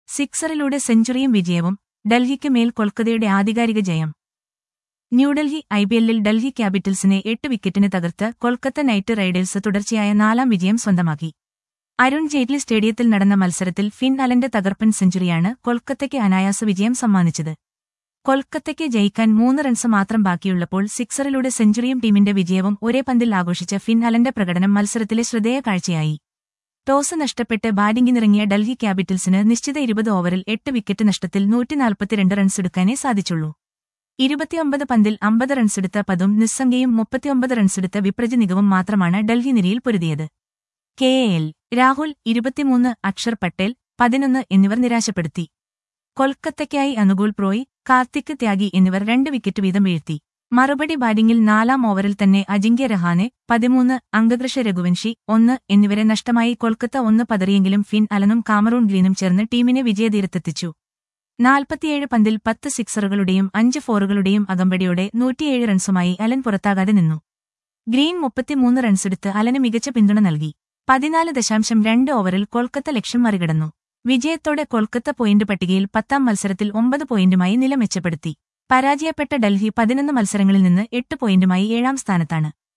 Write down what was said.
സിക്സറിലൂടെ സെഞ്ചുറിയും വിജയവും ഡൽഹിക്ക് മേൽ കൊൽക്കത്തയുടെ ആധികാരിക ജയം ന്യൂഡൽഹി ഐപിഎല്ലിൽ ഡൽഹി ക്യാപിറ്റൽസിനെ എട്ട് വിക്കറ്റിന് തകർത്ത് കൊൽക്കത്ത നൈറ്റ് റൈഡേഴ്സ് തുടർച്ചയായ നാലാം വിജയം സ്വന്തമാക്കി അരുൺ ജെയ്റ്റ്ലി സ്റ്റേഡിയത്തിൽ നടന്ന മത്സരത്തിൽ ഫിൻ അലന്റെ തകർപ്പൻ സെഞ്ചുറിയാണ് കൊൽക്കത്തയ്ക്ക് അനായാസ വിജയം സമ്മാനിച്ചത് കൊൽക്കത്തയ്ക്ക് ജയിക്കാൻ മൂന്ന് റൺസ് മാത്രം ബാക്കിയുള്ളപ്പോൾ സിക്സറിലൂടെ സെഞ്ചുറിയും ടീമിന്റെ വിജയവും ഒരേ പന്തിൽ ആഘോഷിച്ച ഫിൻ അലന്റെ പ്രകടനം മത്സരത്തിലെ ശ്രദ്ധേയ കാഴ്ചയായി ടോസ് നഷ്ടപ്പെട്ട് ബാറ്റിംഗിനിറങ്ങിയ ഡൽഹി ക്യാപിറ്റൽസിന് നിശ്ചിത ഇരുപത് ഓവറിൽ എട്ട് വിക്കറ്റ് നഷ്ടത്തിൽ നൂറ്റിനാൽപ്പത്തിരണ്ട് റൺസെടുക്കാനേ സാധിച്ചുള്ളൂ ഇരുപത്തിയൊമ്പത് പന്തിൽ അമ്പത് റൺസെടുത്ത പതും നിസ്സംഗയും മുപ്പത്തിയൊമ്പത് റൺസെടുത്ത വിപ്രജ നിഗവും മാത്രമാണ് ഡൽഹി നിരയിൽ പൊരുതിയത് കെ എൽ രാഹുൽ ഇരുപത്തിമൂന്ന് അക്ഷർ പട്ടേൽ പതിനൊന്ന് എന്നിവർ നിരാശപ്പെടുത്തി കൊൽക്കത്തയ്ക്കായി അനുകൂൽ പ്രോയ് കാർത്തിക് ത്യാഗി എന്നിവർ രണ്ട് വിക്കറ്റ് വീതം വീഴ്ത്തി മറുപടി ബാറ്റിംഗിൽ നാലാം ഓവറിൽ തന്നെ അജിങ്ക്യ രഹാനെ പതിമൂന്ന് അംഗകൃഷ രഘുവൻഷി ഒന്ന് എന്നിവരെ നഷ്ടമായി കൊൽക്കത്ത ഒന്ന് പതറിയെങ്കിലും ഫിൻ അലനും കാമറൂൺ ഗ്രീനും ചേർന്ന് ടീമിനെ വിജയതീരത്തെത്തിച്ചു നാൽപ്പത്തിയേഴ് പന്തിൽ പത്ത് സിക്സറുകളുടെയും അഞ്ച് ഫോറുകളുടെയും അകമ്പടിയോടെ നൂറ്റിയേഴ് റൺസുമായി അലൻ പുറത്താകാതെ നിന്നു ഗ്രീൻ മുപ്പത്തിമൂന്ന് റൺസെടുത്ത് അലന് മികച്ച പിന്തുണ നൽകി പതിനാല് ദശാംശം രണ്ട് ഓവറിൽ കൊൽക്കത്ത ലക്ഷ്യം മറികടന്നു വിജയത്തോടെ കൊൽക്കത്ത പോയിന്റ് പട്ടികയിൽ പത്താം മത്സരത്തിൽ ഒമ്പത് പോയിന്റുമായി നില മെച്ചപ്പെടുത്തി പരാജയപ്പെട്ട ഡൽഹി പതിനൊന്ന് മത്സരങ്ങളിൽ നിന്ന് എട്ട് പോയിന്റുമായി ഏഴാം സ്ഥാനത്താണ്